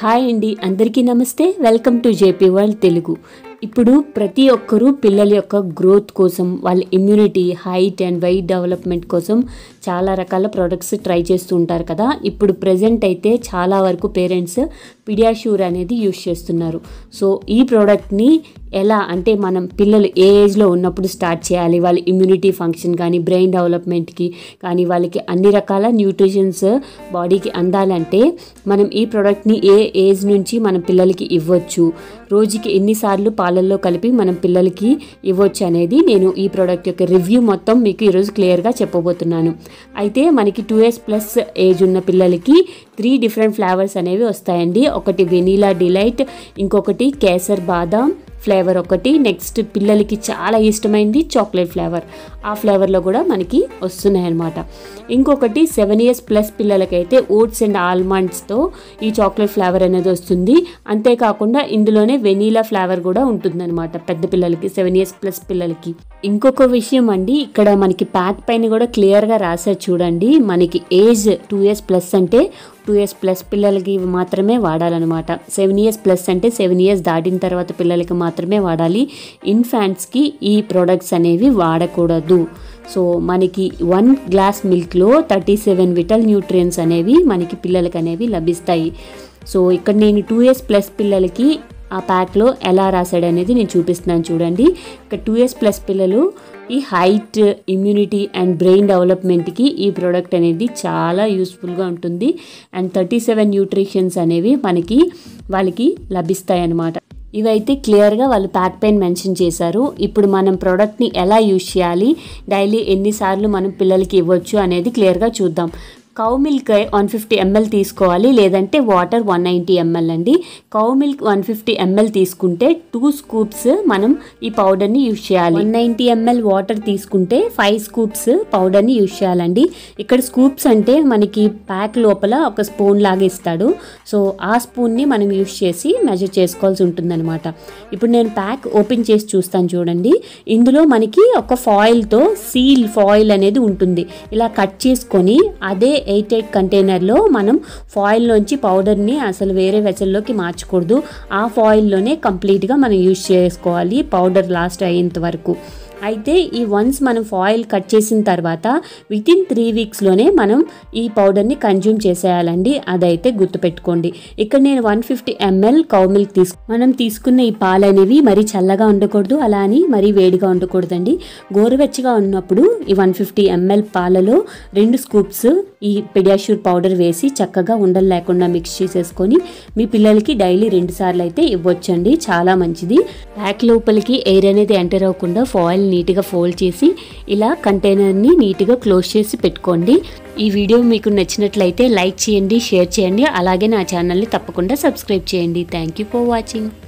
hi అండి అందరికీ నమస్తే welcome to JP World Telugu ఇప్పుడు ప్రతి ఒక్కరూ పిల్లల యొక్క గ్రోత్ కోసం వాళ్ళ immunity height and weight development కోసం చాలా రకాల ప్రోడక్ట్స్ ట్రై చేస్తూ ఉంటారు కదా ఇప్పుడు ప్రజెంట్ అయితే చాలా వరకు పేరెంట్స్ పిడియాష్యూర్ అనేది యూస్ చేస్తున్నారు సో ఈ ప్రోడక్ట్ని ఎలా అంటే మనం పిల్లలు ఏ ఏజ్లో ఉన్నప్పుడు స్టార్ట్ చేయాలి వాళ్ళ ఇమ్యూనిటీ ఫంక్షన్ కానీ బ్రెయిన్ డెవలప్మెంట్కి కానీ వాళ్ళకి అన్ని రకాల న్యూట్రిషన్స్ బాడీకి అందాలంటే మనం ఈ ప్రోడక్ట్ని ఏ ఏజ్ నుంచి మన పిల్లలకి ఇవ్వచ్చు రోజుకి ఎన్నిసార్లు పాలల్లో కలిపి మనం పిల్లలకి ఇవ్వచ్చు అనేది నేను ఈ ప్రోడక్ట్ యొక్క రివ్యూ మొత్తం మీకు ఈరోజు క్లియర్గా చెప్పబోతున్నాను అయితే మనకి టూ ఇయర్స్ ప్లస్ ఏజ్ ఉన్న పిల్లలకి త్రీ డిఫరెంట్ ఫ్లేవర్స్ అనేవి వస్తాయండి ఒకటి వెనీలా డిలైట్ ఇంకొకటి కేసర్ బాదాం ఫ్లేవర్ ఒకటి నెక్స్ట్ పిల్లలకి చాలా ఇష్టమైంది చాక్లెట్ ఫ్లేవర్ ఆ ఫ్లేవర్లో కూడా మనకి వస్తున్నాయి అన్నమాట ఇంకొకటి సెవెన్ ఇయర్స్ ప్లస్ పిల్లలకైతే ఓట్స్ అండ్ ఆల్మండ్స్తో ఈ చాక్లెట్ ఫ్లేవర్ అనేది వస్తుంది అంతేకాకుండా ఇందులోనే వెనీలా ఫ్లేవర్ కూడా ఉంటుందన్నమాట పెద్ద పిల్లలకి సెవెన్ ఇయర్స్ ప్లస్ పిల్లలకి ఇంకొక విషయం అండి ఇక్కడ మనకి ప్యాక్ పైన కూడా క్లియర్గా రాశారు చూడండి మనకి ఏజ్ టూ ఇయర్స్ ప్లస్ అంటే టూ ఇయర్స్ ప్లస్ పిల్లలకి మాత్రమే వాడాలన్నమాట సెవెన్ ఇయర్స్ ప్లస్ అంటే సెవెన్ ఇయర్స్ దాటిన తర్వాత పిల్లలకి మాత్రమే వాడాలి ఇన్ఫాంట్స్కి ఈ ప్రొడక్ట్స్ అనేవి వాడకూడదు సో మనకి వన్ గ్లాస్ మిల్క్లో థర్టీ సెవెన్ విటల్ న్యూట్రియన్స్ అనేవి మనకి పిల్లలకి అనేవి లభిస్తాయి సో ఇక్కడ నేను టూ ఇయర్స్ ప్లస్ పిల్లలకి ఆ ప్యాక్లో ఎలా రాశాడు అనేది నేను చూపిస్తున్నాను చూడండి ఇక్కడ టూ ఇయర్స్ ప్లస్ పిల్లలు ఈ హైట్ ఇమ్యూనిటీ అండ్ బ్రెయిన్ డెవలప్మెంట్కి ఈ ప్రోడక్ట్ అనేది చాలా యూస్ఫుల్గా ఉంటుంది అండ్ థర్టీ సెవెన్ న్యూట్రిషన్స్ అనేవి మనకి వాళ్ళకి లభిస్తాయి అన్నమాట ఇవైతే క్లియర్గా వాళ్ళు ప్యాక్ పైన మెన్షన్ చేశారు ఇప్పుడు మనం ప్రోడక్ట్ని ఎలా యూజ్ చేయాలి డైలీ ఎన్నిసార్లు మనం పిల్లలకి ఇవ్వచ్చు అనేది క్లియర్గా చూద్దాం cow milk one fifty ML తీసుకోవాలి లేదంటే వాటర్ వన్ నైంటీ ఎంఎల్ అండి cow milk one fifty ML తీసుకుంటే టూ స్కూప్స్ మనం ఈ పౌడర్ని యూజ్ చేయాలి వన్ నైంటీ ఎంఎల్ వాటర్ తీసుకుంటే ఫైవ్ స్కూప్స్ పౌడర్ని యూజ్ చేయాలండి ఇక్కడ స్కూప్స్ అంటే మనకి ప్యాక్ లోపల ఒక స్పూన్ లాగా ఇస్తాడు సో ఆ స్పూన్ని మనం యూజ్ చేసి మెజర్ చేసుకోవాల్సి ఉంటుందన్నమాట ఇప్పుడు నేను ప్యాక్ ఓపెన్ చేసి చూస్తాను చూడండి ఇందులో మనకి ఒక ఫాయిల్తో సీల్ ఫాయిల్ అనేది ఉంటుంది ఇలా కట్ చేసుకొని అదే ఎయిట్ ఎయిట్ కంటైనర్లో మనం ఫాయిల్లోంచి పౌడర్ని అసలు వేరే వెసల్లోకి మార్చకూడదు ఆ ఫాయిల్లోనే కంప్లీట్గా మనం యూజ్ చేసుకోవాలి పౌడర్ లాస్ట్ అయ్యేంత వరకు అయితే ఈ వన్స్ మనం ఫాయిల్ కట్ చేసిన తర్వాత విత్ ఇన్ త్రీ వీక్స్లోనే మనం ఈ పౌడర్ని కన్జ్యూమ్ చేసేయాలండి అదైతే గుర్తుపెట్టుకోండి ఇక్కడ నేను one fifty ML cow milk తీసుకు మనం తీసుకున్న ఈ పాలు అనేవి మరీ చల్లగా ఉండకూడదు అలా అని మరీ వేడిగా ఉండకూడదండి గోరువెచ్చగా ఉన్నప్పుడు ఈ వన్ ఫిఫ్టీ ఎంఎల్ పాలలో రెండు స్కూప్స్ ఈ పెడియాష్యూర్ పౌడర్ వేసి చక్కగా ఉండలు లేకుండా మిక్స్ చేసేసుకొని మీ పిల్లలకి డైలీ రెండు సార్లు అయితే ఇవ్వచ్చండి చాలా మంచిది ప్యాక్ లోపలికి ఎయిర్ అనేది ఎంటర్ అవ్వకుండా ఫాయిల్ నీట్గా ఫోల్డ్ చేసి ఇలా కంటైనర్ని నీట్గా క్లోజ్ చేసి పెట్టుకోండి ఈ వీడియో మీకు నచ్చినట్లయితే లైక్ చేయండి షేర్ చేయండి అలాగే నా ఛానల్ని తప్పకుండా సబ్స్క్రైబ్ చేయండి థ్యాంక్ యూ ఫర్ వాచింగ్